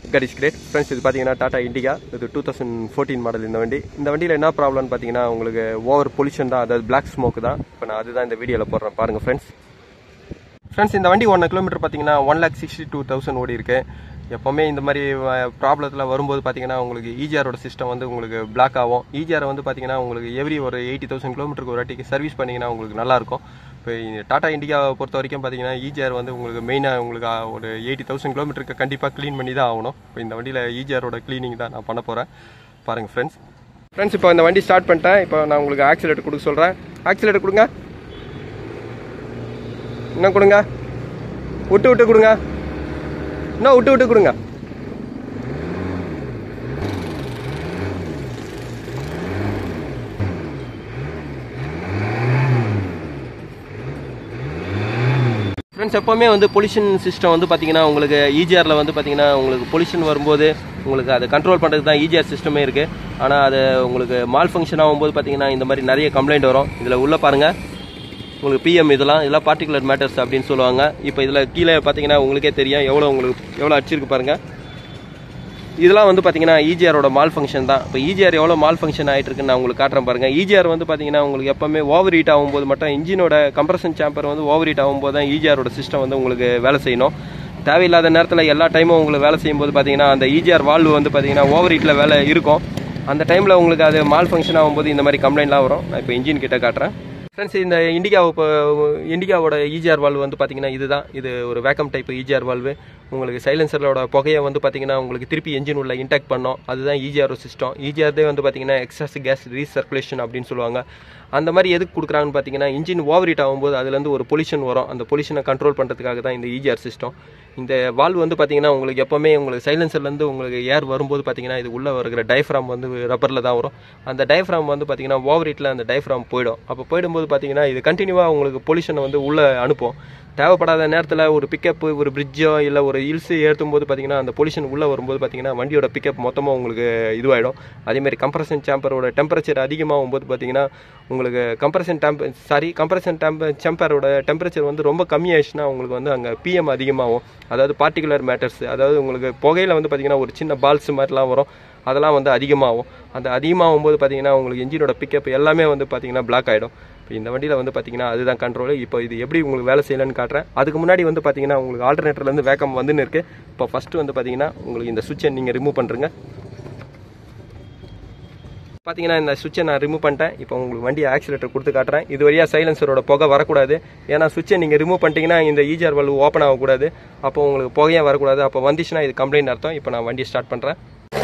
கடிஸ் great friends இது பார்த்தீங்கன்னா டாடா இண்டிகா இது டூ தௌசண்ட் ஃபோர்டீன் மாடல் இந்த வண்டி இந்த வண்டியில் என்ன ப்ராப்ளம்னு பார்த்தீங்கன்னா உங்களுக்கு ஓவர் பொல்யூஷன் தான் அதாவது பிளாக் ஸ்மோக் தான் இப்போ நான் அதுதான் இந்த வீடியோவில் போடுறேன் பாருங்கள் ஃப்ரெண்ட்ஸ் ஃப்ரெண்ட்ஸ் இந்த வண்டி ஒன் கிலோமீட்டர் பார்த்தீங்கன்னா one lakh sixty two thousand ஓடி இருக்கு எப்போவுமே இந்த மாதிரி ப்ராப்ளத்தில் வரும்போது பார்த்தீங்கன்னா உங்களுக்கு ஈஜிஆரோட சிஸ்டம் வந்து உங்களுக்கு பிளாக் ஆகும் ஈஜிஆர் வந்து பார்த்தீங்கன்னா உங்களுக்கு எவ்ரி ஒரு எயிட்டி தௌசண்ட் கிலோமீட்டருக்கு ஒரு வாட்டிக்கு சர்வீஸ் பண்ணிங்கன்னா உங்களுக்கு நல்லாயிருக்கும் இப்போ டாடா இண்டிகாவை பொறுத்த வரைக்கும் பார்த்தீங்கன்னா ஈஜிஆர் வந்து உங்களுக்கு மெயினாக உங்களுக்கு ஆ, ஒரு எயிட்டி தௌசண்ட் கிலோமீட்டருக்கு கண்டிப்பாக க்ளீன் பண்ணி தான் ஆகணும் இப்போ இந்த வண்டியில் ஈஜிஆரோட க்ளீனிங் தான் நான் பண்ண போகிறேன் பாருங்கள் ஃப்ரெண்ட்ஸ் ஃப்ரெண்ட்ஸ் இப்போ இந்த வண்டி ஸ்டார்ட் பண்ணிட்டேன் இப்போ நான் உங்களுக்கு ஆக்சிலேட்டர் கொடுக்க சொல்கிறேன் ஆக்சிலேட்டர் கொடுங்க இன்னும் கொடுங்க விட்டு விட்டு கொடுங்க இன்னும் விட்டு விட்டு கொடுங்க ஃப்ரெண்ட்ஸ் எப்போவுமே வந்து பொல்யூஷன் சிஸ்டம் வந்து பார்த்தீங்கன்னா உங்களுக்கு ஈஜிஆரில் வந்து பார்த்தீங்கன்னா உங்களுக்கு பொல்யூஷன் வரும்போது உங்களுக்கு அதை கண்ட்ரோல் பண்ணுறதுக்கு தான் ஈஜிஆர் சிஸ்டமே இருக்குது ஆனால் அது உங்களுக்கு மால் ஃபங்க்ஷன் ஆகும்போது பார்த்தீங்கன்னா இந்த மாதிரி நிறைய கம்ப்ளைண்ட் வரும் இதில் உள்ள பாருங்கள் உங்களுக்கு பிஎம் இதெல்லாம் இதெல்லாம் பார்ட்டிகுலர் மேட்டர்ஸ் அப்படின்னு சொல்லுவாங்க இப்போ இதில் கீழே பார்த்தீங்கன்னா உங்களுக்கே தெரியும் எவ்வளோ உங்களுக்கு எவ்வளோ அடிச்சிருக்கு பாருங்கள் இதெல்லாம் வந்து பார்த்தீங்கன்னா ஈஜிஆரோட மால் ஃபங்க்ஷன் தான் இப்போ ஈஜிஆர் எவ்வளோ மால் ஃபங்க்ஷன் ஆகிட்டு இருக்குன்னு நான் உங்களுக்கு காட்டுறேன் பாருங்க ஈஜிஆர் வந்து பார்த்தீங்கன்னா உங்களுக்கு எப்பவுமே ஓவர் ஹீட் ஆகும்போது மட்டும் இன்ஜினோட கம்ப்ரஷன் சாம்பர் வந்து ஓவர் ஹீட் ஆகும்போது தான் ஈஜிஆரோட சிஸ்டம் வந்து உங்களுக்கு வேலை செய்யணும் தேவையில்லாத நேரத்தில் எல்லா டைமும் உங்களுக்கு வேலை செய்யும்போது பார்த்தீங்கன்னா அந்த ஈஜிஆர் வால்வு வந்து பார்த்தீங்கன்னா ஓவர் ஹீட்டில் வேலை இருக்கும் அந்த டைமில் உங்களுக்கு அது மால் ஃபங்க்ஷன் ஆகும்போது இந்த மாதிரி கம்ப்ளைண்ட்லாம் வரும் நான் இப்போ இன்ஜின் கிட்ட காட்டுறேன் ஃப்ரெண்ட்ஸ் இந்த இண்டிகா இப்போ இண்டிகாவோட ஈஜிஆர் வால்வு வந்து பார்த்தீங்கன்னா இதுதான் இது ஒரு வேக்கம் டைப் ஈஜிஆர் வால்வு உங்களுக்கு சைலன்சரோட புகையை வந்து பார்த்தீங்கன்னா உங்களுக்கு திருப்பி என்ஜின் உள்ள இன்டாக்ட் பண்ணோம் அதுதான் ஈஜிஆர் சிஸ்டம் ஈஜிஆர்தே வந்து பார்த்தீங்கன்னா எக்ஸாஸ் கேஸ் ரீசர்க்குலேஷன் அப்படின்னு சொல்லுவாங்க அந்த மாதிரி எதுக்கு கொடுக்குறாங்கன்னு பார்த்தீங்கன்னா இன்ஜின் ஓவர் ஹீட் ஆகும்போது அதுலேருந்து ஒரு பொல்யூஷன் வரும் அந்த பொல்யூஷனை கண்ட்ரோல் பண்ணுறதுக்காக தான் இந்த ஈஜிஆர் சிஸ்டம் இந்த வால்வு வந்து பார்த்தீங்கன்னா உங்களுக்கு எப்போவுமே உங்களுக்கு சைலன்சர்லேருந்து உங்களுக்கு ஏர் வரும்போது பார்த்தீங்கன்னா இது உள்ளே வருகிற டயஃப்ராம் வந்து ரப்பரில் தான் வரும் அந்த டயஃப்ராம் வந்து பார்த்தீங்கன்னா ஓவர் ஹீட்டில் அந்த டயஃப்ராம் போயிடும் அப்போ போயிடும்போது பார்த்தீங்கன்னா இது கண்டினியூவாக உங்களுக்கு பொல்யூஷனை வந்து உள்ளே அனுப்பும் தேவைப்படாத நேரத்தில் ஒரு பிக்கப்பு ஒரு பிரிட்ஜோ இல்லை ஒரு ஹில்ஸு ஏற்றும் போது பார்த்தீங்கன்னா அந்த பொல்யூஷன் உள்ளே வரும்போது பார்த்தீங்கன்னா வண்டியோட பிக்கப் மொத்தமாக உங்களுக்கு இதுவாகிடும் அதேமாதிரி கம்ப்ரஷன் சாம்பரோட டெம்பரேச்சர் அதிகமாகும் போது பார்த்தீங்கன்னா உங்களுக்கு compression temp sorry compression temp சாம்பரோட டெம்பரேச்சர் வந்து ரொம்ப கம்மியாயிடுச்சுன்னா உங்களுக்கு வந்து அங்கே பிஎம் அதிகமாகும் அதாவது பார்ட்டிகுலர் மேட்டர்ஸ் அதாவது உங்களுக்கு புகையில் வந்து பார்த்தீங்கன்னா ஒரு சின்ன பால்ஸ் மாதிரிலாம் வரும் அதெல்லாம் வந்து அதிகமாகும் அந்த அதிகமாகும் போது பார்த்தீங்கன்னா உங்களுக்கு இன்ஜினோட பிக்கப் எல்லாமே வந்து பார்த்தீங்கன்னா பிளாக் ஆகிடும் இப்போ இந்த வண்டியில் வந்து பார்த்தீங்கன்னா அதுதான் கண்ட்ரோல் இப்போ இது எப்படி உங்களுக்கு வேலை செய்யலன்னு காட்டுறேன் அதுக்கு முன்னாடி வந்து பார்த்தீங்கன்னா உங்களுக்கு ஆல்டர்னேட்டர்லேருந்து வேக்கம் வந்துன்னு இருக்கு இப்போ ஃபஸ்ட்டு வந்து பார்த்தீங்கன்னா உங்களுக்கு இந்த சுவிட்சை நீங்கள் ரிமூவ் பண்ணுறங்க பார்த்தீங்கன்னா இந்த சுவிட்சை நான் ரிமூவ் பண்ணிட்டேன் இப்போ உங்களுக்கு வண்டி ஆக்சிலேட்டர் கொடுத்து காட்டுறேன் இது வழியாக சைலன்சரோட புகை வரக்கூடாது ஏன்னா சுவிட்சை நீங்கள் ரிமூவ் பண்ணிட்டீங்கன்னா இந்த ஈஜிஆர் வால்வு ஓப்பன் ஆகக்கூடாது அப்போ உங்களுக்கு புகையாக வரக்கூடாது அப்போ வந்துச்சுன்னா இது கம்ப்ளைண்ட் அர்த்தம் இப்போ நான் வண்டியை ஸ்டார்ட் பண்ணுறேன்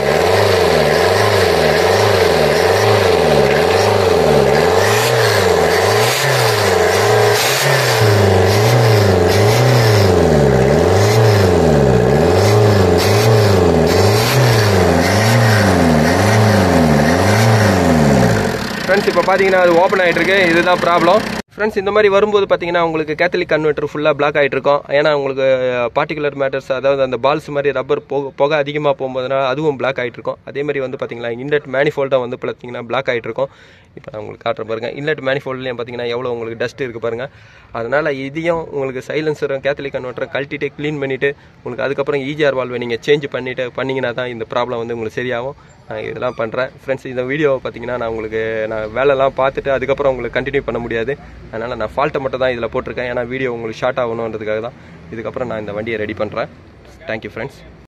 ஃப்ரெண்ட்ஸ் இப்போ பார்த்தீங்கன்னா அது ஓப்பன் ஆகிட்டு இருக்கு இதுதான் ப்ராப்ளம் ஃப்ரெண்ட்ஸ் இந்த மாதிரி வரும்போது பார்த்தீங்கன்னா உங்களுக்கு கேத்தலிக் கன்வெர்ட்டர் ஃபுல்லாக பிளாக் ஆகிட்டு இருக்கும் ஏன்னா உங்களுக்கு பார்ட்டிகுலர் மேட்டர்ஸ் அதாவது அந்த பால்ஸ் மாதிரி ரப்பர் புகை புகை அதிகமாக போகும்போதுனால அதுவும் பிளாக் ஆகிட்டு இருக்கும் அதே மாதிரி வந்து பார்த்தீங்கன்னா இன்லெட் மேனிஃபோல்டாக வந்து பார்த்தீங்கன்னா பிளாக் ஆகிட்டு இருக்கும் இப்போ நான் உங்களுக்கு காட்டுற பாருங்க இன்லெட் மேனிஃபோல்ட்லேயும் பார்த்தீங்கன்னா எவ்வளோ உங்களுக்கு டஸ்ட் இருக்குது பாருங்க அதனால் இதையும் உங்களுக்கு சைலன்சரும் கேத்தலிக் கன்வெர்ட்டரை கழட்டிட்டு க்ளீன் பண்ணிவிட்டு உங்களுக்கு அதுக்கப்புறம் ஈஜிஆர் வால்வை நீங்கள் சேஞ்ச் பண்ணிவிட்டு பண்ணிங்கன்னா தான் இந்த ப்ராப்ளம் வந்து உங்களுக்கு சரியாகும் நான் இதெல்லாம் பண்ணுறேன் ஃப்ரெண்ட்ஸ் இந்த வீடியோவை பார்த்தீங்கன்னா நான் உங்களுக்கு நான் வேலைலாம் பார்த்துட்டு அதுக்கப்புறம் உங்களுக்கு கண்டினியூ பண்ண முடியாது அதனால் நான் ஃபால்ட்டை மட்டும் தான் இதில் போட்டிருக்கேன் ஏன்னா வீடியோ உங்களுக்கு ஷார்ட் ஆகணுன்றதுக்காக தான் இதுக்கப்புறம் நான் இந்த வண்டியை ரெடி பண்ணுறேன் தேங்க்யூ ஃப்ரெண்ட்ஸ்